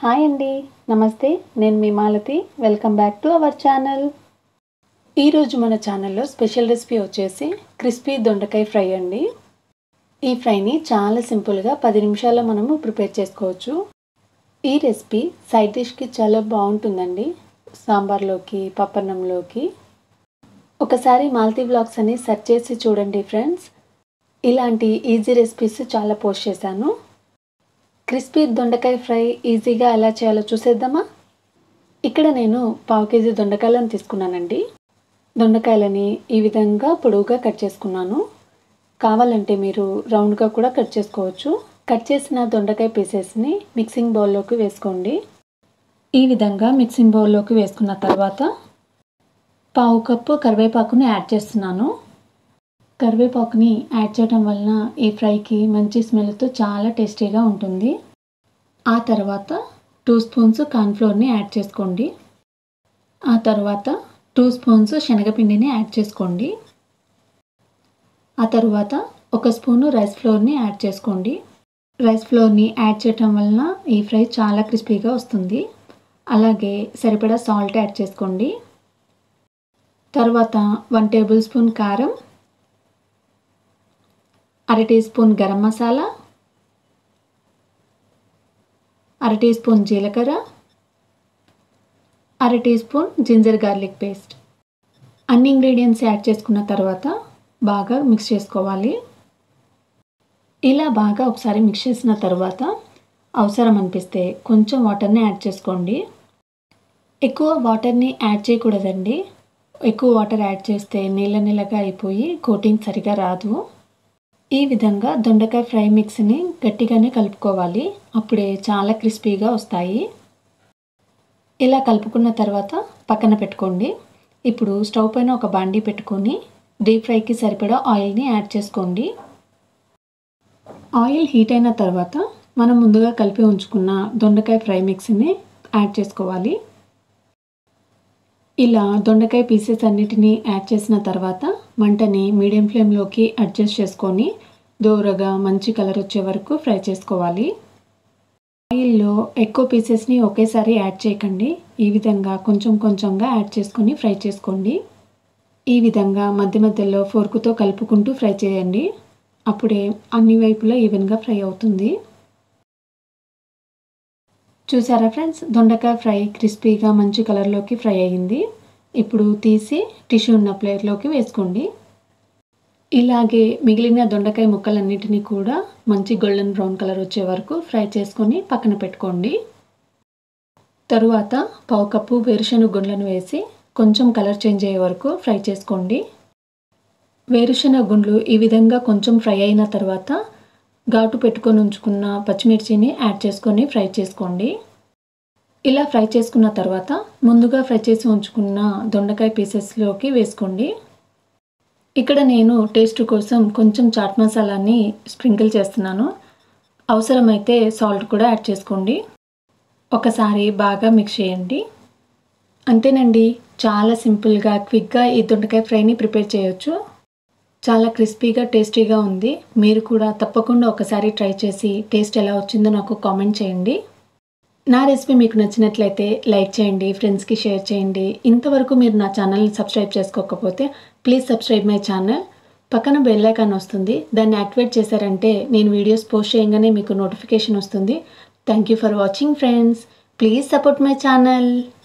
hi అండి నమస్తే నేను మీ Malathi welcome back to our channel ఈరోజు మన ఛానల్లో స్పెషల్ రెసిపీ వచ్చేసి క్రిస్పీ దొండకాయ ఫ్రై అండి ఈ ఫ్రైని చాలా సింపుల్గా పది నిమిషాల్లో మనము ప్రిపేర్ చేసుకోవచ్చు ఈ రెసిపీ సైడ్ డిష్కి చాలా బాగుంటుందండి సాంబార్లోకి పప్పన్నంలోకి ఒకసారి మాల్తీ బ్లాగ్స్ అని సెర్చ్ చేసి చూడండి ఫ్రెండ్స్ ఇలాంటి ఈజీ రెసిపీస్ చాలా పోస్ట్ చేశాను క్రిస్పీ దొండకాయ ఫ్రై ఈజీగా ఎలా చేయాలో చూసేద్దామా ఇక్కడ నేను పావు కేజీ దొండకాయలను తీసుకున్నానండి దొండకాయలని ఈ విధంగా పొడవుగా కట్ చేసుకున్నాను కావాలంటే మీరు రౌండ్గా కూడా కట్ చేసుకోవచ్చు కట్ చేసిన దొండకాయ పీసెస్ని మిక్సింగ్ బౌల్లోకి వేసుకోండి ఈ విధంగా మిక్సింగ్ బౌల్లోకి వేసుకున్న తర్వాత పావు కప్పు కరివేపాకుని యాడ్ చేస్తున్నాను కరివేపాకుని యాడ్ చేయడం వలన ఈ ఫ్రైకి మంచి స్మెల్తో చాలా టేస్టీగా ఉంటుంది ఆ తర్వాత టూ స్పూన్స్ కార్న్ఫ్లోర్ని యాడ్ చేసుకోండి ఆ తర్వాత టూ స్పూన్స్ శనగపిండిని యాడ్ చేసుకోండి ఆ తర్వాత ఒక స్పూను రైస్ ఫ్లోర్ని యాడ్ చేసుకోండి రైస్ ఫ్లోర్ని యాడ్ చేయటం వలన ఈ ఫ్రై చాలా క్రిస్పీగా వస్తుంది అలాగే సరిపడా సాల్ట్ యాడ్ చేసుకోండి తర్వాత వన్ టేబుల్ స్పూన్ కారం అర టీ స్పూన్ గరం మసాలా అర టీ స్పూన్ జీలకర్ర అర teaspoon ginger garlic paste అన్ని ఇంగ్రీడియంట్స్ యాడ్ చేసుకున్న తర్వాత బాగా మిక్స్ చేసుకోవాలి ఇలా బాగా ఒకసారి మిక్స్ చేసిన తర్వాత అవసరం అనిపిస్తే కొంచెం వాటర్ని యాడ్ చేసుకోండి ఎక్కువ వాటర్ని యాడ్ చేయకూడదండి ఎక్కువ వాటర్ యాడ్ చేస్తే నీళ్ళ నీళ్ళగా అయిపోయి కోటింగ్ సరిగా రాదు ఈ విధంగా దొండకాయ ఫ్రై మిక్స్ని గట్టిగానే కలుపుకోవాలి అప్పుడే చాలా క్రిస్పీగా వస్తాయి ఇలా కలుపుకున్న తర్వాత పక్కన పెట్టుకోండి ఇప్పుడు స్టవ్ పైన ఒక బాండీ పెట్టుకొని డీప్ ఫ్రైకి సరిపడా ఆయిల్ని యాడ్ చేసుకోండి ఆయిల్ హీట్ అయిన తర్వాత మనం ముందుగా కలిపి ఉంచుకున్న దొండకాయ ఫ్రై మిక్స్ని యాడ్ చేసుకోవాలి ఇలా దొండకాయ పీసెస్ అన్నిటినీ యాడ్ చేసిన తర్వాత మంటని మీడియం ఫ్లేమ్లోకి అడ్జస్ట్ చేసుకొని దూరగా మంచి కలర్ వచ్చే వరకు ఫ్రై చేసుకోవాలి ఆయిల్లో ఎక్కువ పీసెస్ని ఒకేసారి యాడ్ చేయకండి ఈ విధంగా కొంచెం కొంచెంగా యాడ్ చేసుకొని ఫ్రై చేసుకోండి ఈ విధంగా మధ్య మధ్యలో ఫోర్కుతో కలుపుకుంటూ ఫ్రై చేయండి అప్పుడే అన్ని వైపులా ఈవెన్గా ఫ్రై అవుతుంది చూసారా ఫ్రెండ్స్ దొండకాయ ఫ్రై క్రిస్పీగా మంచి కలర్లోకి ఫ్రై అయ్యింది ఇప్పుడు తీసి టిష్యూ ఉన్న ప్లేట్లోకి వేసుకోండి ఇలాగే మిగిలిన దొండకాయ ముక్కలన్నిటినీ కూడా మంచి గోల్డెన్ బ్రౌన్ కలర్ వచ్చే వరకు ఫ్రై చేసుకొని పక్కన పెట్టుకోండి తరువాత పావు కప్పు వేరుశనగ గుండ్లను వేసి కొంచెం కలర్ చేంజ్ అయ్యే వరకు ఫ్రై చేసుకోండి వేరుశనగ గుండ్లు ఈ విధంగా కొంచెం ఫ్రై అయిన తర్వాత ఘాటు పెట్టుకొని ఉంచుకున్న పచ్చిమిర్చిని యాడ్ చేసుకొని ఫ్రై చేసుకోండి ఇలా ఫ్రై చేసుకున్న తర్వాత ముందుగా ఫ్రై చేసి ఉంచుకున్న దొండకాయ పీసెస్లోకి వేసుకోండి ఇక్కడ నేను టేస్ట్ కోసం కొంచెం చాట్ మసాలాని స్ప్రింకిల్ చేస్తున్నాను అవసరమైతే సాల్ట్ కూడా యాడ్ చేసుకోండి ఒకసారి బాగా మిక్స్ చేయండి అంతేనండి చాలా సింపుల్గా క్విక్గా ఈ దొండకాయ ఫ్రైని ప్రిపేర్ చేయొచ్చు చాలా క్రిస్పీగా టేస్టీగా ఉంది మీరు కూడా తప్పకుండా ఒకసారి ట్రై చేసి టేస్ట్ ఎలా వచ్చిందో నాకు కామెంట్ చేయండి నా రెసిపీ మీకు నచ్చినట్లయితే లైక్ చేయండి ఫ్రెండ్స్కి షేర్ చేయండి ఇంతవరకు మీరు నా ఛానల్ని సబ్స్క్రైబ్ చేసుకోకపోతే ప్లీజ్ సబ్స్క్రైబ్ మై ఛానల్ పక్కన బెల్ ఐకాన్ వస్తుంది దాన్ని యాక్టివేట్ చేశారంటే నేను వీడియోస్ పోస్ట్ చేయగానే మీకు నోటిఫికేషన్ వస్తుంది thank you for watching friends please support my channel